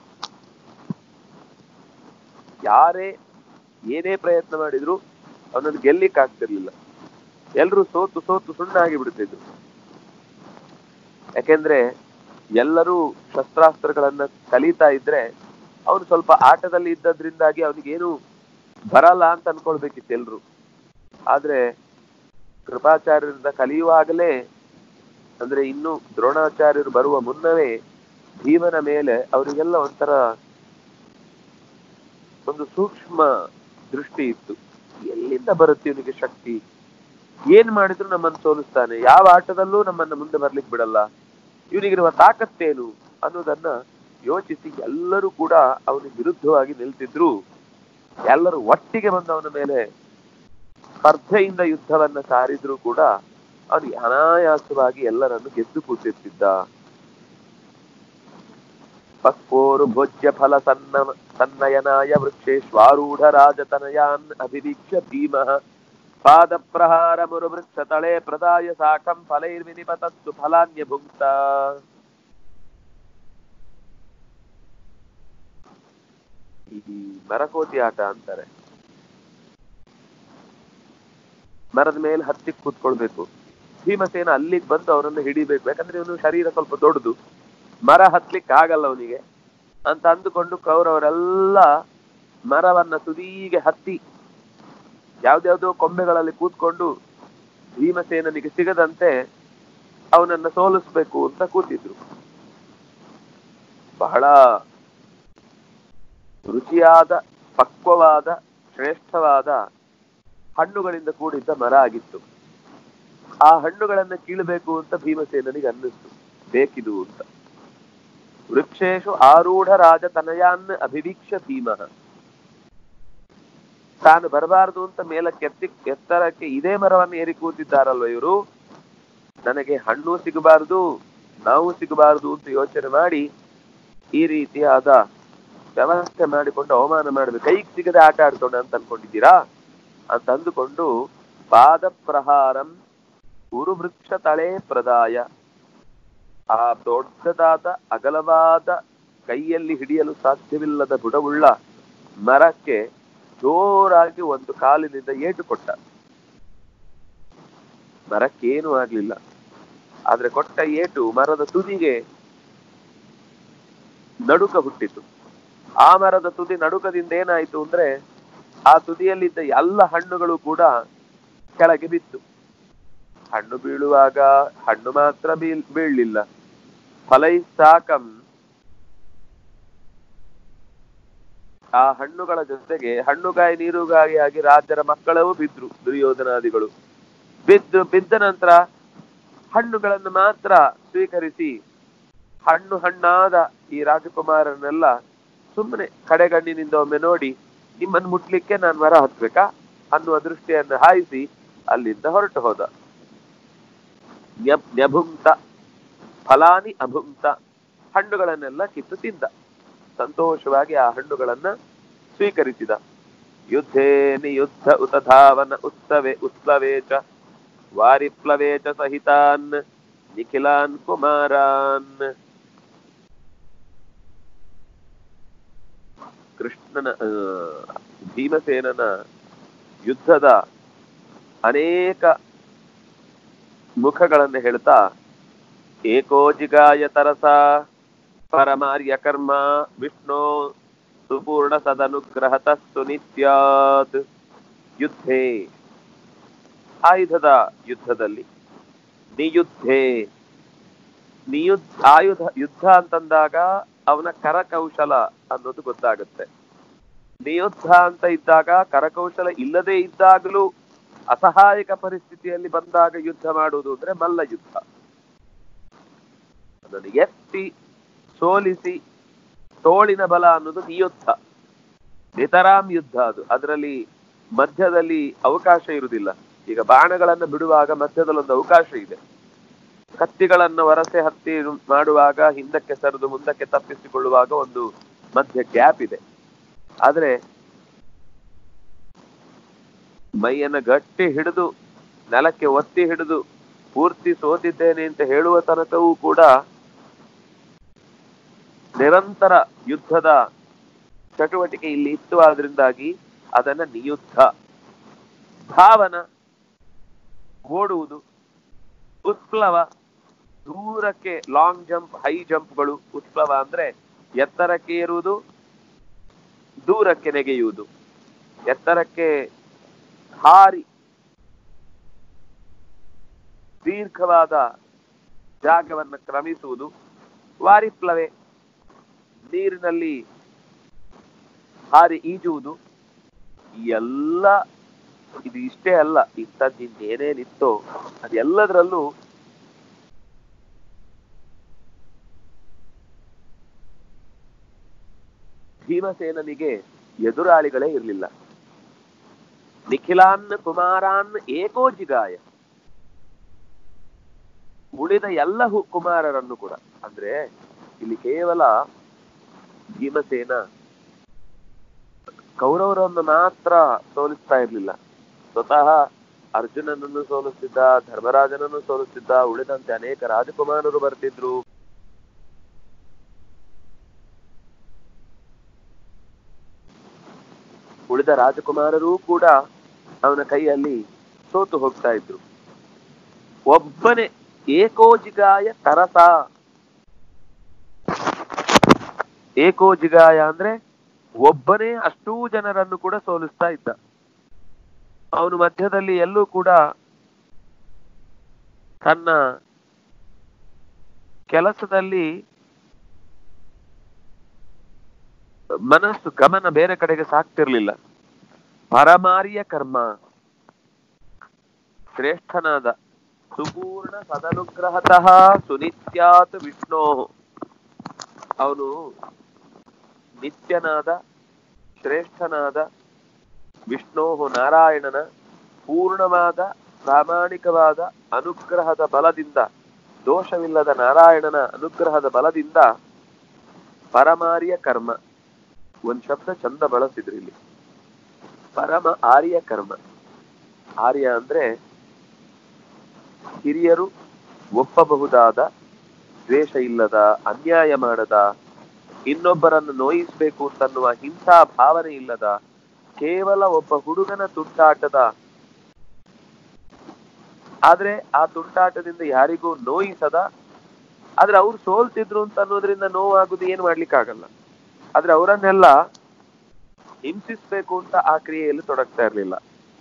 ಯಾರೇ ಏನೇ ಪ್ರಯತ್ನ ಮಾಡಿದ್ರು ಅವನನ್ನು ಗೆಲ್ಲಿಕ್ ಆಗ್ತಿರ್ಲಿಲ್ಲ ಎಲ್ರು ಸೋತು ಸೋತು ಸುಣ್ಣಾಗಿ ಬಿಡ್ತಿದ್ರು ಯಾಕೆಂದ್ರೆ ಎಲ್ಲರೂ ಶಸ್ತ್ರಾಸ್ತ್ರಗಳನ್ನ ಕಲಿತಾ ಇದ್ರೆ ಅವನು ಸ್ವಲ್ಪ ಆಟದಲ್ಲಿ ಇದ್ದದ್ರಿಂದಾಗಿ ಅವನಿಗೇನು ಬರಲ್ಲ ಅಂತ ಅನ್ಕೊಳ್ಬೇಕಿತ್ತು ಎಲ್ರು ಆದ್ರೆ ಕೃಪಾಚಾರ್ಯರಿಂದ ಕಲಿಯುವಾಗಲೇ ಅಂದ್ರೆ ಇನ್ನು ದ್ರೋಣಾಚಾರ್ಯರು ಬರುವ ಮುನ್ನವೇ ಭೀಮನ ಮೇಲೆ ಅವರಿಗೆಲ್ಲ ಒಂಥರ ಒಂದು ಸೂಕ್ಷ್ಮ ದೃಷ್ಟಿ ಇತ್ತು ಎಲ್ಲಿಂದ ಬರುತ್ತೆ ಇವನಿಗೆ ಶಕ್ತಿ ಏನ್ ಮಾಡಿದ್ರು ನಮ್ಮನ್ನು ಸೋಲಿಸ್ತಾನೆ ಯಾವ ಆಟದಲ್ಲೂ ನಮ್ಮನ್ನ ಮುಂದೆ ಬರ್ಲಿಕ್ಕೆ ಬಿಡಲ್ಲ ಇವನಿಗಿರುವ ತಾಕತ್ತೇನು ಅನ್ನೋದನ್ನ ಯೋಚಿಸಿ ಎಲ್ಲರೂ ಕೂಡ ಅವನಿಗೆ ವಿರುದ್ಧವಾಗಿ ನಿಲ್ತಿದ್ರು ಎಲ್ಲರೂ ಒಟ್ಟಿಗೆ ಬಂದು ಅವನ ಮೇಲೆ ಸ್ಪರ್ಧೆಯಿಂದ ಯುದ್ಧವನ್ನ ಸಾರಿದ್ರು ಕೂಡ ಅವನಿಗೆ ಅನಾಯಾಸವಾಗಿ ಎಲ್ಲರನ್ನು ಗೆದ್ದು ಕೂತಿರ್ತಿದ್ದ ಪಕ್ಕೋರು ಭೋಜ್ಯ ಫಲ ಸನ್ನ ಸನ್ನಯನಾಯ ವೃಕ್ಷೇಶ್ವಾರೂಢ ರಾಜತನಯಾನ್ ಅಭಿವೀಕ್ಷ್ಯ ಭೀಮಃ ಪಾದ ಪ್ರಹಾರ ಮುರುವೃಕ್ಷ ತಳೆ ಪ್ರದಾಯ ಸಾಕಂ ಫಲೈರ್ವಿನಿಪತಸ್ತು ಫಲಾನ್ಯ ಭುಕ್ತ ಈ ಮರಕೋತಿ ಆಟ ಅಂತಾರೆ ಮರದ ಮೇಲೆ ಹತ್ತಿ ಕೂತ್ಕೊಳ್ಬೇಕು ಭೀಮಸೇನ ಅಲ್ಲಿಗೆ ಬಂದು ಅವನನ್ನು ಹಿಡಿಬೇಕು ಯಾಕಂದ್ರೆ ಇವನು ಶರೀರ ಸ್ವಲ್ಪ ದೊಡ್ಡದು ಮರ ಹತ್ಲಿಕ್ಕೆ ಆಗಲ್ಲ ಅವನಿಗೆ ಅಂತ ಅಂದುಕೊಂಡು ಕೌರವರೆಲ್ಲ ಮರವನ್ನ ತುದಿಗೆ ಹತ್ತಿ ಯಾವ್ದ್ಯಾವ್ದೋ ಕೊಂಬೆಗಳಲ್ಲಿ ಕೂತ್ಕೊಂಡು ಭೀಮಸೇನನಿಗೆ ಸಿಗದಂತೆ ಅವನನ್ನ ಸೋಲಿಸ್ಬೇಕು ಅಂತ ಕೂತಿದ್ರು ಬಹಳ ರುಚಿಯಾದ ಪಕ್ವವಾದ ಶ್ರೇಷ್ಠವಾದ ಹಣ್ಣುಗಳಿಂದ ಕೂಡಿದ್ದ ಮರ ಆಗಿತ್ತು ಆ ಹಣ್ಣುಗಳನ್ನ ಕೀಳಬೇಕು ಅಂತ ಭೀಮಸೇನನಿಗೆ ಅನ್ನಿಸ್ತು ಬೇಕಿದು ಅಂತ ವೃಕ್ಷೇಶು ಆರೂಢ ರಾಜ ತನಯಾನ್ ಅಭಿವೀಕ್ಷ ಭೀಮಃ ತಾನು ಬರಬಾರದು ಅಂತ ಮೇಲಕ್ಕೆ ಎತ್ತಿ ಎತ್ತರಕ್ಕೆ ಇದೇ ಮರವನ್ನು ಏರಿ ಕೂತಿದ್ದಾರಲ್ವ ಇವರು ನನಗೆ ಹಣ್ಣು ಸಿಗಬಾರದು ನಾವು ಸಿಗಬಾರದು ಅಂತ ಯೋಚನೆ ಮಾಡಿ ಈ ರೀತಿಯಾದ ವ್ಯವಸ್ಥೆ ಮಾಡಿಕೊಂಡು ಅವಮಾನ ಮಾಡಬೇಕು ಕೈಗೆ ಸಿಗದೆ ಆಟ ಆಡ್ತೋಣ ಅಂತ ಅನ್ಕೊಂಡಿದ್ದೀರಾ ಅಂತ ಅಂದುಕೊಂಡು ಪಾದ ಪ್ರಹಾರಂ ಉರುವೃಕ್ಷ ತಳೆ ಪ್ರದಾಯ ಆ ದೊಡ್ಡದಾದ ಅಗಲವಾದ ಕೈಯಲ್ಲಿ ಹಿಡಿಯಲು ಸಾಧ್ಯವಿಲ್ಲದ ಬುಡವುಳ್ಳ ಮರಕ್ಕೆ ಜೋರಾಗಿ ಒಂದು ಕಾಲಿನಿಂದ ಏಟು ಕೊಟ್ಟ ಮರಕ್ಕೇನು ಆಗ್ಲಿಲ್ಲ ಆದ್ರೆ ಕೊಟ್ಟ ಏಟು ಮರದ ತುದಿಗೆ ನಡುಕ ಹುಟ್ಟಿತು ಆ ಮರದ ತುದಿ ನಡುಕದಿಂದ ಏನಾಯ್ತು ಅಂದ್ರೆ ಆ ತುದಿಯಲ್ಲಿದ್ದ ಎಲ್ಲ ಹಣ್ಣುಗಳು ಕೂಡ ಕೆಳಗೆ ಬಿತ್ತು ಹಣ್ಣು ಬೀಳುವಾಗ ಹಣ್ಣು ಮಾತ್ರ ಬೀಳ್ ಬೀಳಲಿಲ್ಲ ಫಲೈ ಸಾಕಂ ಆ ಹಣ್ಣುಗಳ ಜೊತೆಗೆ ಹಣ್ಣುಗಾಯಿ ನೀರುಗಾಯಿ ಆಗಿ ರಾಜರ ಮಕ್ಕಳೂ ಬಿದ್ರು ದುರ್ಯೋಧನಾದಿಗಳು ಬಿದ್ದು ಬಿದ್ದ ನಂತರ ಹಣ್ಣುಗಳನ್ನು ಮಾತ್ರ ಸ್ವೀಕರಿಸಿ ಹಣ್ಣು ಹಣ್ಣಾದ ಈ ರಾಜಕುಮಾರನೆಲ್ಲ ಸುಮ್ಮನೆ ಕಡೆಗಣ್ಣಿನಿಂದ ಒಮ್ಮೆ ನೋಡಿ ನಿಮ್ಮನ್ನು ಮುಟ್ಲಿಕ್ಕೆ ನಾನು ಮರ ಹತ್ಬೇಕಾ ಅನ್ನುವ ದೃಷ್ಟಿಯನ್ನು ಹಾಯಿಸಿ ಅಲ್ಲಿಂದ ಹೊರಟು ಹೋದ ನ್ಯಬ್- ನ್ಯಭುಂಕ್ತ ಫಲಾನಿ ಅಭುಂಕ್ತ ಹಣ್ಣುಗಳನ್ನೆಲ್ಲ ಕಿತ್ತು ತಿಂದ ಸಂತೋಷವಾಗಿ ಆ ಹಣ್ಣುಗಳನ್ನ ಸ್ವೀಕರಿಸಿದ ಯುದ್ಧೇ ನಿಯುದ್ಧ ಉತ ಧಾವನ ಉತ್ಸವೆ ಉತ್ಸವೇ ಚ ವಾರಿಪ್ಲವೇ ಚ ಸಹಿತಾನ್ ನಿಖಿಲಾನ್ ಕುಮಾರಾನ್ ಕೃಷ್ಣನ ಆ, ಭೀಮಸೇನನ ಯುದ್ಧದ ಅನೇಕ ಮುಖಗಳನ್ನು ಹೇಳ್ತಾ ಏಕೋ ಜಿಗಾಯ ತರಸ ಪರಮಾರ್ಯ ಕರ್ಮ ವಿಷ್ಣು ಸುಪೂರ್ಣ ಸದನುಗ್ರಹತಸ್ತು ನಿತ್ಯಾತ್ ಯುದ್ಧೇ ಆಯುಧದ ಯುದ್ಧದಲ್ಲಿ ನಿಯುದ್ಧೇ ನಿಯುದ್ಧ ಆಯುಧ ಯುದ್ಧ ಅಂತಂದಾಗ ಅವನ ಕರಕೌಶಲ ಅನ್ನೋದು ಗೊತ್ತಾಗುತ್ತೆ ನಿಯುದ್ಧ ಅಂತ ಇದ್ದಾಗ ಕರಕೌಶಲ ಇಲ್ಲದೆ ಇದ್ದಾಗಲೂ ಅಸಹಾಯಕ ಪರಿಸ್ಥಿತಿಯಲ್ಲಿ ಬಂದಾಗ ಯುದ್ಧ ಮಾಡುವುದು ಅಂದ್ರೆ ಮಲ್ಲ ಯುದ್ಧ ಅದನ್ನು ಎತ್ತಿ ಸೋಲಿಸಿ ತೋಳಿನ ಬಲ ಅನ್ನೋದು ನಿಯುದ್ಧ ನಿತರಾಮ್ ಯುದ್ಧ ಅದು ಅದರಲ್ಲಿ ಮಧ್ಯದಲ್ಲಿ ಅವಕಾಶ ಇರುವುದಿಲ್ಲ ಈಗ ಬಾಣಗಳನ್ನ ಬಿಡುವಾಗ ಮಧ್ಯದಲ್ಲಿ ಒಂದು ಅವಕಾಶ ಇದೆ ಕತ್ತಿಗಳನ್ನ ವರಸೆ ಹತ್ತಿ ಮಾಡುವಾಗ ಹಿಂದಕ್ಕೆ ಸರಿದು ಮುಂದಕ್ಕೆ ತಪ್ಪಿಸಿಕೊಳ್ಳುವಾಗ ಒಂದು ಮಧ್ಯ ಗ್ಯಾಪ್ ಇದೆ ಆದ್ರೆ ಮೈಯನ್ನ ಗಟ್ಟಿ ಹಿಡಿದು ನೆಲಕ್ಕೆ ಒತ್ತಿ ಹಿಡಿದು ಪೂರ್ತಿ ಸೋತಿದ್ದೇನೆ ಅಂತ ಹೇಳುವ ತನಕವೂ ಕೂಡ ನಿರಂತರ ಯುದ್ಧದ ಚಟುವಟಿಕೆ ಇಲ್ಲಿ ಇತ್ತು ಆದ್ರಿಂದಾಗಿ ಅದನ್ನ ನಿಯುದ್ಧ ಭಾವನ ಓಡುವುದು ಉತ್ಪ್ಲವ ದೂರಕ್ಕೆ ಲಾಂಗ್ ಜಂಪ್ ಹೈ ಜಂಪ್ಗಳು ಉತ್ಪ್ಲವ ಅಂದ್ರೆ ಎತ್ತರಕ್ಕೆ ಏರುವುದು ದೂರಕ್ಕೆ ನೆಗೆಯುವುದು ಎತ್ತರಕ್ಕೆ ಹಾರಿ ದೀರ್ಘವಾದ ಜಾಗವನ್ನು ಕ್ರಮಿಸುವುದು ವಾರಿಪ್ಲವೆ ನೀರಿನಲ್ಲಿ ಹಾರಿ ಈಜುವುದು ಈ ಎಲ್ಲ ಇದು ಇಷ್ಟೇ ಅಲ್ಲ ಇಂಥದ್ದು ಇನ್ನೇನೇನಿತ್ತೋ ಅದೆಲ್ಲದರಲ್ಲೂ ಭೀಮಸೇನನಿಗೆ ಎದುರಾಳಿಗಳೇ ಇರಲಿಲ್ಲ ನಿಖಿಲಾನ್ ಕುಮಾರಾನ್ ಏಕೋ ಜಿಗಾಯ ಉಳಿದ ಎಲ್ಲ ಹು- ಕುಮಾರರನ್ನು ಕೂಡ ಅಂದ್ರೆ ಇಲ್ಲಿ ಕೇವಲ ಭೀಮಸೇನ ಕೌರವರನ್ನು ಮಾತ್ರ ಸೋಲಿಸ್ತಾ ಇರ್ಲಿಲ್ಲ ಸ್ವತಃ ಅರ್ಜುನನನ್ನು ಸೋಲಿಸ್ತಿದ್ದ ಧರ್ಮರಾಜನನ್ನು ಸೋಲಿಸ್ತಿದ್ದ ಉಳಿದಂತೆ ಅನೇಕ ರಾಜಕುಮಾರರು ಬರ್ತಿದ್ರು ಉಳಿದ ರಾಜಕುಮಾರರೂ ಕೂಡ ಅವನ ಕೈಯಲ್ಲಿ ಸೋತು ಹೋಗ್ತಾ ಇದ್ರು ಒಬ್ಬನೇ ಏಕೋಜಿಗಾಯ ತರಸ ಏಕೋಜಿಗಾಯ ಅಂದ್ರೆ ಒಬ್ಬನೇ ಅಷ್ಟೂ ಜನರನ್ನು ಕೂಡ ಸೋಲಿಸ್ತಾ ಇದ್ದ ಅವನು ಮಧ್ಯದಲ್ಲಿ ಎಲ್ಲೂ ಕೂಡ ತನ್ನ ಕೆಲಸದಲ್ಲಿ ಮನಸ್ಸು ಗಮನ ಬೇರೆ ಕಡೆಗೆ ಸಾಕ್ತಿರ್ಲಿಲ್ಲ ಪರಮಾರ್ಯ ಕರ್ಮ ಶ್ರೇಷ್ಠನಾದ ಸುಪೂರ್ಣ ಸದನುಗ್ರಹತಃ ಸುನಿತ್ಯಾತ್ ವಿಷ್ಣೋ ಅವನು ನಿತ್ಯನಾದ ಶ್ರೇಷ್ಠನಾದ ವಿಷ್ಣೋ ನಾರಾಯಣನ ಪೂರ್ಣವಾದ ಪ್ರಾಮಾಣಿಕವಾದ ಅನುಗ್ರಹದ ಬಲದಿಂದ ದೋಷವಿಲ್ಲದ ನಾರಾಯಣನ ಅನುಗ್ರಹದ ಬಲದಿಂದ ಪರಮಾರ್ಯ ಕರ್ಮ ಒಂದ್ ಶಬ್ದ ಚಂದ ಬಳಸಿದ್ರಿ ಇಲ್ಲಿ ಪರಮ ಆರ್ಯ ಕರ್ಮ ಆರ್ಯ ಅಂದ್ರೆ ಹಿರಿಯರು ಒಪ್ಪಬಹುದಾದ ದ್ವೇಷ ಇಲ್ಲದ ಅನ್ಯಾಯ ಮಾಡದ ಇನ್ನೊಬ್ಬರನ್ನು ನೋಯಿಸ್ಬೇಕು ಅಂತನ್ನುವ ಹಿಂಸಾ ಭಾವನೆ ಇಲ್ಲದ ಕೇವಲ ಒಬ್ಬ ಹುಡುಗನ ತುಂಟಾಟದ ಆದ್ರೆ ಆ ತುಂಟಾಟದಿಂದ ಯಾರಿಗೂ ನೋಯಿಸದ ಆದ್ರೆ ಅವ್ರು ಸೋಲ್ತಿದ್ರು ಅಂತ ಅನ್ನೋದ್ರಿಂದ ನೋವಾಗುದು ಏನ್ ಮಾಡ್ಲಿಕ್ಕಾಗಲ್ಲ ಆದ್ರೆ ಅವರನ್ನೆಲ್ಲ ಹಿಂಸಿಸ್ಬೇಕು ಅಂತ ಆ ಕ್ರಿಯೆಯಲ್ಲಿ ತೊಡಗ್ತಾ ಇರ್ಲಿಲ್ಲ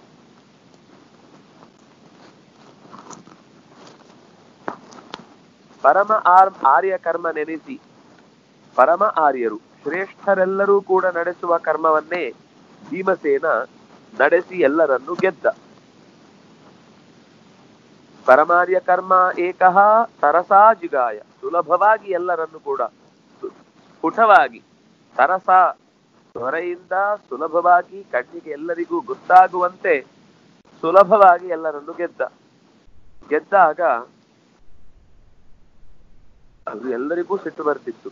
ಪರಮ ಆರ್ ಆರ್ಯ ಕರ್ಮ ನೆನೆಸಿ ಪರಮ ಆರ್ಯರು ಶ್ರೇಷ್ಠರೆಲ್ಲರೂ ಕೂಡ ನಡೆಸುವ ಕರ್ಮವನ್ನೇ ಭೀಮಸೇನ ನಡೆಸಿ ಎಲ್ಲರನ್ನು ಗೆದ್ದ ಪರಮಾರ್ಯ ಕರ್ಮ ಏಕಃ ಸರಸಾ ಜಿಗಾಯ ಸುಲಭವಾಗಿ ಎಲ್ಲರನ್ನು ಕೂಡ ಸು- ಸ್ಫುಟವಾಗಿ ಸರಸ ಹೊರೆಯಿಂದ ಸುಲಭವಾಗಿ ಕಣ್ಣಿಗೆ ಎಲ್ಲರಿಗೂ ಗೊತ್ತಾಗುವಂತೆ ಸುಲಭವಾಗಿ ಎಲ್ಲರನ್ನು ಗೆದ್ದ ಗೆದ್ದಾಗ ಅದು ಎಲ್ಲರಿಗೂ ಸಿಟ್ಟು ಬರ್ತಿತ್ತು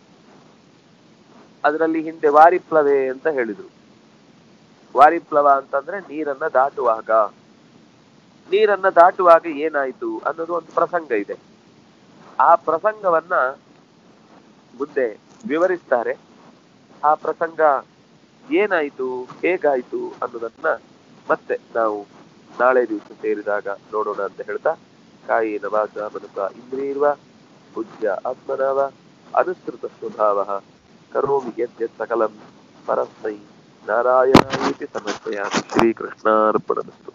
ಅದರಲ್ಲಿ ಹಿಂದೆ ವಾರಿಪ್ಲವೆ ಅಂತ ಹೇಳಿದ್ರು ವಾರಿಪ್ಲವ ಅಂತಂದ್ರೆ ನೀರನ್ನ ದಾಟುವಾಗ ನೀರನ್ನ ದಾಟುವಾಗ ಏನಾಯ್ತು ಅನ್ನೋದು ಒಂದು ಪ್ರಸಂಗ ಇದೆ ಆ ಪ್ರಸಂಗವನ್ನ ಮುಂದೆ ವಿವರಿಸ್ತಾರೆ ಆ ಪ್ರಸಂಗ ಏನಾಯ್ತು ಹೇಗಾಯ್ತು ಅನ್ನೋದನ್ನ ಮತ್ತೆ ನಾವು ನಾಳೆ ದಿವಸ ಸೇರಿದಾಗ ನೋಡೋಣ ಅಂತ ಹೇಳ್ತಾ ಕಾಯಿನ ವಾಚ ಮನಸ ಇಂದ್ರಿಯರ್ವ ಪೂಜ್ಯ ಆತ್ಮನಾವ ಅನುಸೃತ ಸ್ವಭಾವ ಕರೋಮಿ ಯದ್ಯತ್ ಸಕಲಂ ಪರಸ್ಮೈ ನಾರಾಯಣ ಸಮರ್ಪಯಾಮಿ ಶ್ರೀಕೃಷ್ಣಾರ್ಪಣಮಸ್ತು